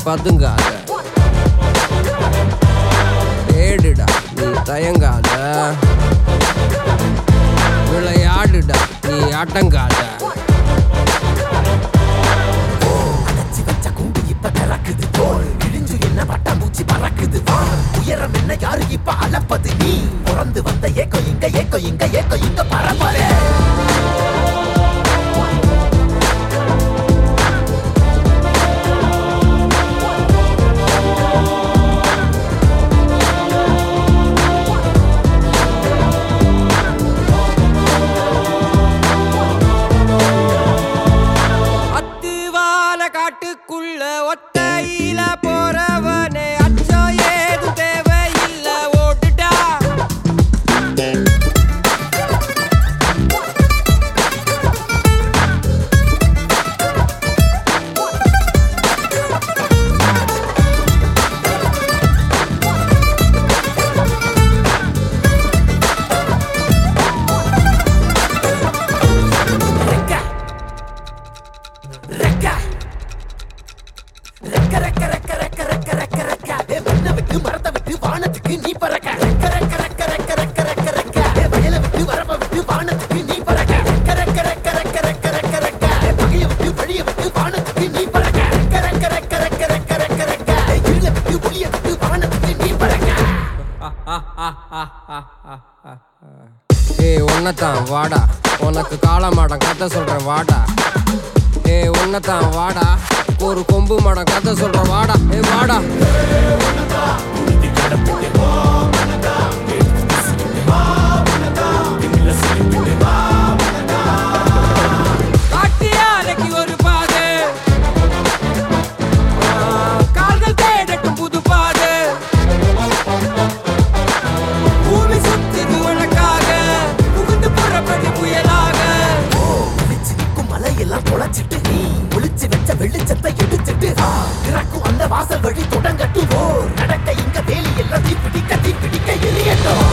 பதுங்காத தேடுடா நீ தயங்காத விளையாடுடா நீ அடங்காத அடைச்சி வச்ச கூண்டு இப்ப திறக்குது தோல் கிழிஞ்சு என்ன பட்டாம்பூச்சி பறக்குது வா உயரம் என்ன யாரு இப்ப அளப்பது நீ பிறந்து வந்த ஏக்கோ இங்க ஏக்கோ இங்க ஏக்கோ இங்க பரம்பரை அத்துவால காட்டுக்குள்ள ஒத்தையில போறவனே அச்சம் ஏதும் தேவையில்ல ஓட்டுடா ரெக்க ரெக்க ரெக்க ரெக்க ரெக்க ரெக்க ரெக்க ரெக்க ரெக்க ஏ மண்ணை விட்டு மரத்தை விட்டு வானத்துக்கு நீ பறக்க ரெக்க ரெக்க ரெக்க ரெக்க ரெக்க ரெக்க ரெக்க ஏ வயலை விட்டு வரப்ப விட்டு வானத்துக்கு நீ பறக்க ரெக்க ரெக்க ரெக்க ரெக்க ரெக்க ரெக்க ரெக்க ஏ பகையை விட்டு வழியை விட்டு வானத்துக்கு நீ பறக்க ரெக்க ரெக்க ரெக்க ரெக்க ரெக்க ரெக்க ரெக்க ஏ இருளை விட்டு ஒளியை விட்டு வானத்துக்கு நீ பறக்க ஏ உன்னத்தான் வாடா உனக்கு காளமாடம் கதை சொல்றேன் வாடா ஏ உன்னத்தான் வாடா ஒரு கொம்பு மாடம் கதை சொல்றேன் வாடா ஏ வாடா காட்டியாலைக்கு ஒரு பாதை ஆ, கால்கள் தேடட்டும் புது பாதை பூமி சுத்துது உனக்காக புகுந்து புறப்படி புயலாக ஒளிச்சு நிற்கும் மலையெல்லாம் தொலைச்சிட்டு நீ ஒளிச்சு வச்ச வெளிச்சத்தை எடுத்துட்டு ஆ, திறக்கும் அந்த வாசல் வழி தொடங்கட்டும் ஓ நடக்க இங்க வேலி எல்லாம் தீ பிடிக்க தீ பிடிக்க எரியட்டும்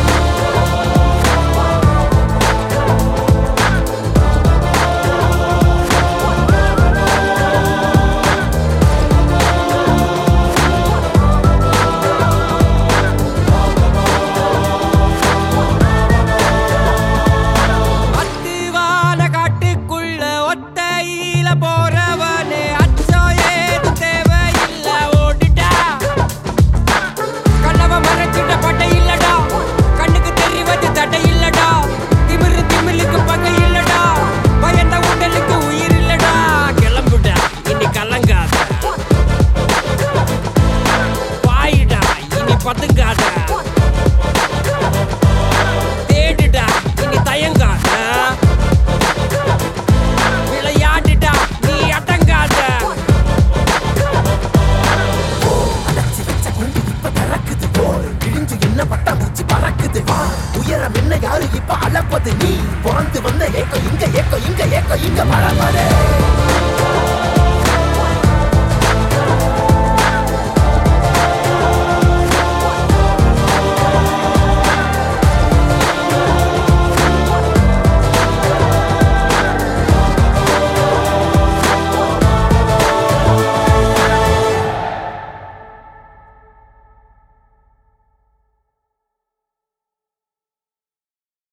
அத்திவான காட்டுக்குள்ள ஒத்தையில போறவனே அச்சம் ஏதும் தேவையில்ல ஓடிட்டா கண்ணவ மறைச்சிட்ட பட்டை இல்லடா கண்ணுக்கு தெரிவது தடை இல்லடா திமிரு திமிலுக்கு பகை இல்லடா பயந்த உடலுக்கு உயிர் இல்லடா கிளம்புடா இனி கலங்காத பாயிடா இனி பதுங்காத தேடுடா இனி தயங்காத விளையாடுடா நீ அடங்காத அடைச்சி வச்ச குண்டு இப்ப திறக்குது போல் கிழிஞ்சு என்ன பட்டாம்பூச்சி பறக்குது வா உயரம் என்ன யாரு இப்ப அளப்பது நீ பிறந்து வந்த ஏக்கோ இங்க ஏக்கோ இங்க ஏக்கோ இங்க பரம்பரை